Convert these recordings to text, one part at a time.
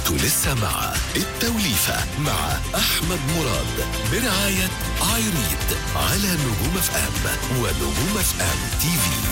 انتوا لسه مع التوليفة مع أحمد مراد برعاية عايريد على نجوم اف ام ونجوم اف ام تي في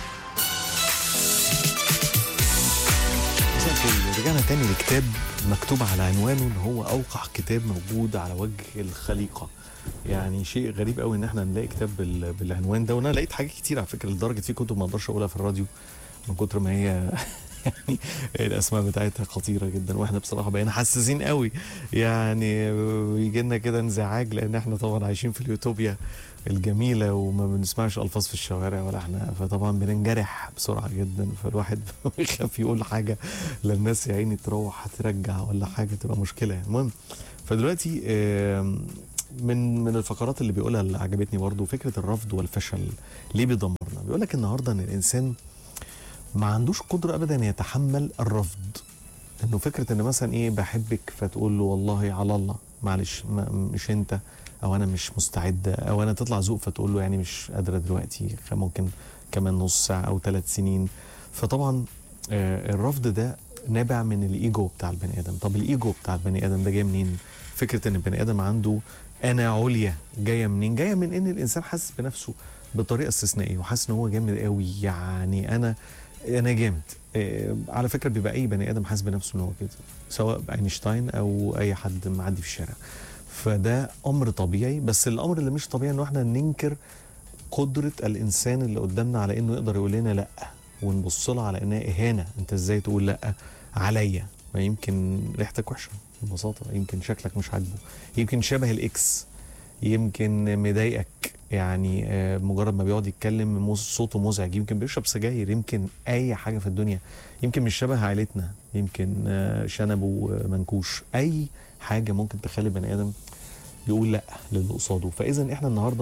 مساء الفل. رجعنا تاني لكتاب مكتوب على عنوانه ان هو اوقع كتاب موجود على وجه الخليقه يعني شيء غريب قوي ان احنا نلاقي كتاب بال- بالعنوان ده وانا لقيت حاجات كتير على فكره لدرجه في كتب ما اقدرش اقولها في الراديو من كتر ما هي يعني الاسماء بتاعتها خطيره جدا واحنا بصراحه بقينا حساسين قوي يعني بيجي لنا كده انزعاج لان احنا طبعا عايشين في اليوتوبيا الجميله وما بنسمعش الفاظ في الشوارع ولا احنا فطبعا بننجرح بسرعه جدا فالواحد بيخاف يقول حاجه للناس يا عيني تروح ترجع ولا حاجه تبقى مشكله يعني المهم فدلوقتي آم، من من الفقرات اللي بيقولها اللي عجبتني برضو فكره الرفض والفشل ليه بيدمرنا بيقول لك النهارده ان الانسان ما عندوش قدره ابدا يتحمل الرفض انه فكره ان مثلا ايه بحبك فتقول له والله على الله معلش ما مش انت او انا مش مستعده او انا تطلع ذوق فتقول له يعني مش قادره دلوقتي خ- ممكن كمان نص ساعه او ثلاث سنين فطبعا آه، الرفض ده نابع من الايجو بتاع البني ادم طب الايجو بتاع البني ادم ده جاي منين فكره ان البني ادم عنده انا عليا جايه منين جايه من ان الانسان حاسس بنفسه بطريقه استثنائيه وحاسس ان هو جامد قوي يعني انا انا جامد آه، على فكره بيبقى اي بني ادم حاسس بنفسه ان هو كده سواء اينشتاين او اي حد معدي في الشارع فده امر طبيعي بس الامر اللي مش طبيعي انه احنا ننكر قدره الانسان اللي قدامنا على انه يقدر يقول لنا لا ونبص لها على انها اهانه انت ازاي تقول لا عليا ما يمكن ريحتك وحشه ببساطه يمكن شكلك مش عاجبه يمكن شبه الاكس يمكن مضايقك يعني آه، مجرد ما بيقعد يتكلم مو- صوته مزعج يمكن بيشرب سجاير يمكن اي حاجه في الدنيا يمكن مش شبه عائلتنا يمكن آه، شنبه آه، منكوش اي حاجه ممكن تخلي بني ادم يقول لا للي قصاده فاذا احنا النهارده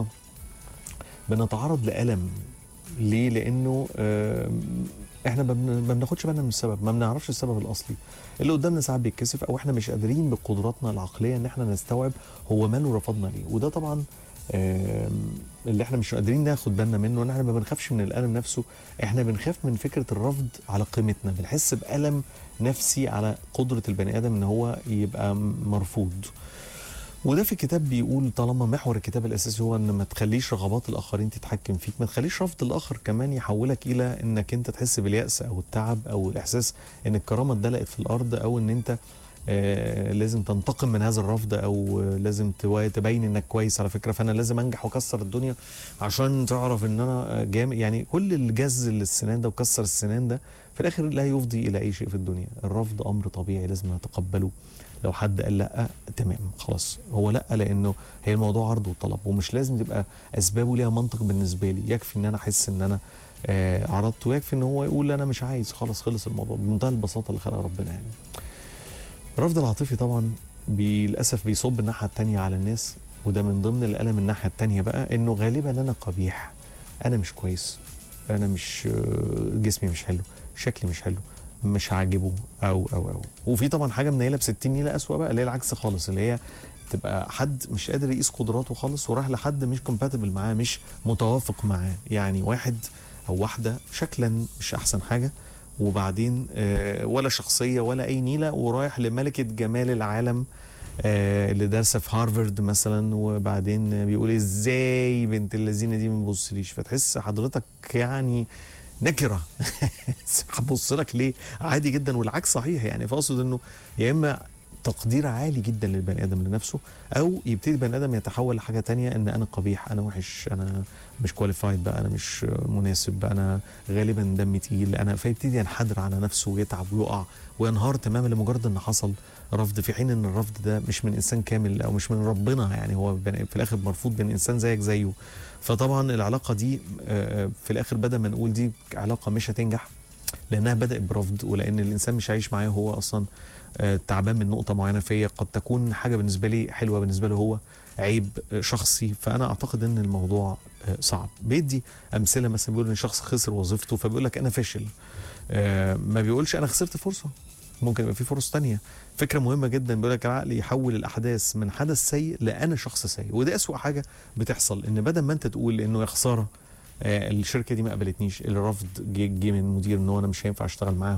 بنتعرض لالم ليه لانه آم، احنا ما بن- ما بناخدش بالنا من السبب ما بنعرفش السبب الاصلي اللي قدامنا ساعات بيتكسف او احنا مش قادرين بقدراتنا العقليه ان احنا نستوعب هو ماله رفضنا ليه وده طبعا آم، اللي احنا مش قادرين ناخد بالنا منه ان احنا ما بنخافش من الالم نفسه احنا بنخاف من فكره الرفض على قيمتنا بنحس بالم نفسي على قدره البني ادم ان هو يبقى مرفوض وده في الكتاب بيقول طالما محور الكتاب الاساسي هو ان ما تخليش رغبات الاخرين تتحكم فيك ما تخليش رفض الاخر كمان يحولك الى انك انت تحس بالياس او التعب او الاحساس ان الكرامه اتدلقت في الارض او ان انت آه لازم تنتقم من هذا الرفض او آه لازم تو- تبين انك كويس على فكره فانا لازم انجح واكسر الدنيا عشان تعرف ان انا آه، جامد يعني كل الجز للسنان ده وكسر السنان ده في الاخر لا يفضي الى اي شيء في الدنيا الرفض امر طبيعي لازم نتقبله لو حد قال لا تمام خلاص هو لا لانه هي الموضوع عرض وطلب ومش لازم تبقى اسبابه ليها منطق بالنسبه لي يكفي ان انا احس ان انا آه عرضت ويكفي ان هو يقول انا مش عايز خلاص خلص الموضوع بمنتهى البساطه اللي خلقها ربنا يعني الرفض العاطفي طبعا بي- للاسف بيصب الناحيه التانية على الناس وده من ضمن الالم الناحيه التانية بقى انه غالبا انا قبيح انا مش كويس انا مش آه، جسمي مش حلو شكلي مش حلو مش عاجبه او او او وفي طبعا حاجه منيله ب 60 نيله اسوء بقى اللي هي العكس خالص اللي هي تبقى حد مش قادر يقيس قدراته خالص وراح لحد مش كومباتبل معاه مش متوافق معاه يعني واحد او واحده شكلا مش احسن حاجه وبعدين آه، ولا شخصيه ولا اي نيله ورايح لملكه جمال العالم آه، اللي دارسه في هارفارد مثلا وبعدين بيقول ازاي بنت اللذينه دي ما بتبصليش فتحس حضرتك يعني نكره هبص لك ليه عادي جدا والعكس صحيح يعني فاقصد انه يا اما تقدير عالي جدا للبني ادم لنفسه او يبتدي البني ادم يتحول لحاجه تانية ان انا قبيح انا وحش انا مش كواليفايد بقى انا مش مناسب بقى انا غالبا دمي تقيل انا فيبتدي ينحدر على نفسه ويتعب ويقع وينهار تماما لمجرد ان حصل رفض في حين ان الرفض ده مش من انسان كامل او مش من ربنا يعني هو بني- في الاخر مرفوض من انسان زيك زيه فطبعا العلاقه دي آه، في الاخر بدل ما نقول دي علاقه مش هتنجح لانها بدات برفض ولان الانسان مش عايش معايا هو اصلا آه، تعبان من نقطه معينه فيا قد تكون حاجه بالنسبه لي حلوه بالنسبه له هو عيب آه، شخصي فانا اعتقد ان الموضوع آه، صعب بيدي امثله مثلا بيقول ان شخص خسر وظيفته فبيقول لك انا فاشل آه، ما بيقولش انا خسرت فرصه ممكن يبقى في فرص تانية فكره مهمه جدا بيقول لك العقل يحول الاحداث من حدث سيء لانا شخص سيء وده اسوأ حاجه بتحصل ان بدل ما انت تقول انه يا خساره آه، الشركه دي ما قبلتنيش الرفض جه جه من المدير ان هو انا مش هينفع اشتغل معاهم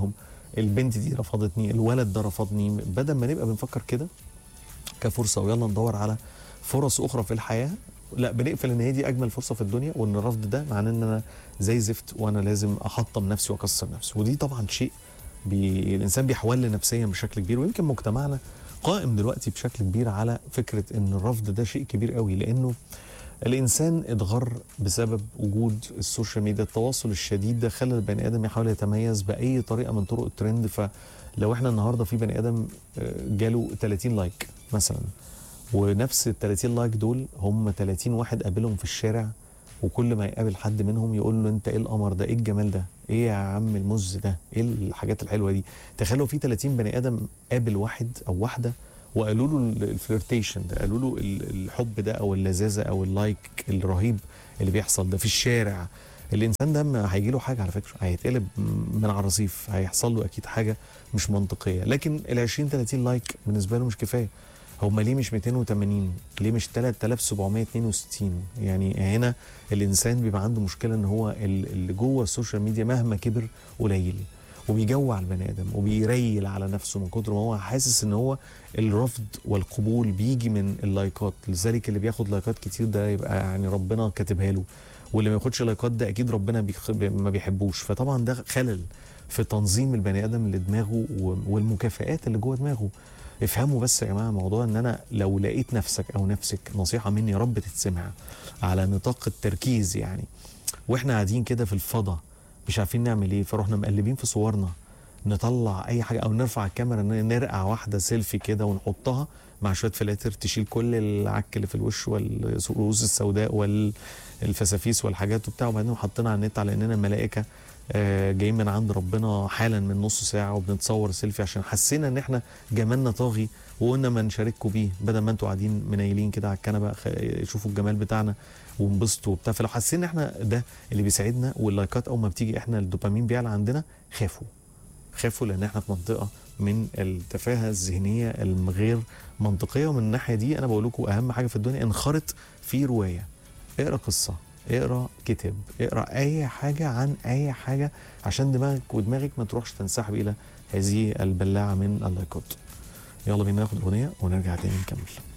البنت دي رفضتني الولد ده رفضني بدل ما نبقى بنفكر كده كفرصه ويلا ندور على فرص اخرى في الحياه لا بنقفل ان هي دي اجمل فرصه في الدنيا وان الرفض ده معناه ان انا زي زفت وانا لازم احطم نفسي واكسر نفسي ودي طبعا شيء بي... الانسان بيحول نفسيا بشكل كبير ويمكن مجتمعنا قائم دلوقتي بشكل كبير على فكره ان الرفض ده شيء كبير قوي لانه الانسان اتغر بسبب وجود السوشيال ميديا التواصل الشديد ده خلى البني ادم يحاول يتميز باي طريقه من طرق الترند فلو احنا النهارده في بني ادم آه، جاله 30 لايك مثلا ونفس ال 30 لايك دول هم 30 واحد قابلهم في الشارع وكل ما يقابل حد منهم يقول له انت ايه القمر ده ايه الجمال ده ايه يا عم المز ده ايه الحاجات الحلوه دي تخيلوا في 30 بني ادم قابل واحد او واحده وقالوا له ال- الفليرتيشن ده قالوا له ال- الحب ده او اللذاذه او اللايك الرهيب اللي بيحصل ده في الشارع الانسان ده ما هيجي له حاجه على فكره هيتقلب من على الرصيف هيحصل له اكيد حاجه مش منطقيه لكن ال 20 30 لايك بالنسبه له مش كفايه هم ليه مش 280 ليه مش 3762 يعني هنا الانسان بيبقى عنده مشكله ان هو ال- اللي جوه السوشيال ميديا مهما كبر قليل وبيجوع البني ادم وبيريل على نفسه من كتر ما هو حاسس ان هو الرفض والقبول بيجي من اللايكات لذلك اللي بياخد لايكات كتير ده يبقى يعني ربنا كاتبها له واللي ما ياخدش لايكات ده اكيد ربنا بيخ... ما بيحبوش فطبعا ده خلل في تنظيم البني ادم لدماغه و- والمكافآت اللي جوه دماغه افهموا بس يا جماعه موضوع ان انا لو لقيت نفسك او نفسك نصيحه مني يا رب تتسمع على نطاق التركيز يعني واحنا قاعدين كده في الفضاء مش عارفين نعمل ايه فروحنا مقلبين في صورنا نطلع اي حاجه او نرفع الكاميرا ن- نرقع واحده سيلفي كده ونحطها مع شويه فلاتر تشيل كل العك اللي في الوش والرؤوس السوداء والفسافيس والحاجات وبتاع وبعدين حطينا على النت على اننا ملائكه آه، جايين من عند ربنا حالا من نص ساعه وبنتصور سيلفي عشان حسينا ان احنا جمالنا طاغي وقلنا ما نشارككم بيه بدل ما انتوا قاعدين منيلين كده على الكنبه خ- شوفوا الجمال بتاعنا وانبسطوا وبتاع فلو حسينا احنا ده اللي بيساعدنا واللايكات اول ما بتيجي احنا الدوبامين بيعلى عندنا خافوا خافوا لان احنا في منطقه من التفاهه الذهنيه الغير منطقيه ومن الناحيه دي انا بقول لكم اهم حاجه في الدنيا انخرط في روايه اقرا قصه اقرا كتاب اقرا اي حاجه عن اي حاجه عشان دماغك ودماغك ما تروحش تنسحب الى هذه البلاعه من اللايكات يلا بينا ناخد اغنيه ونرجع تاني نكمل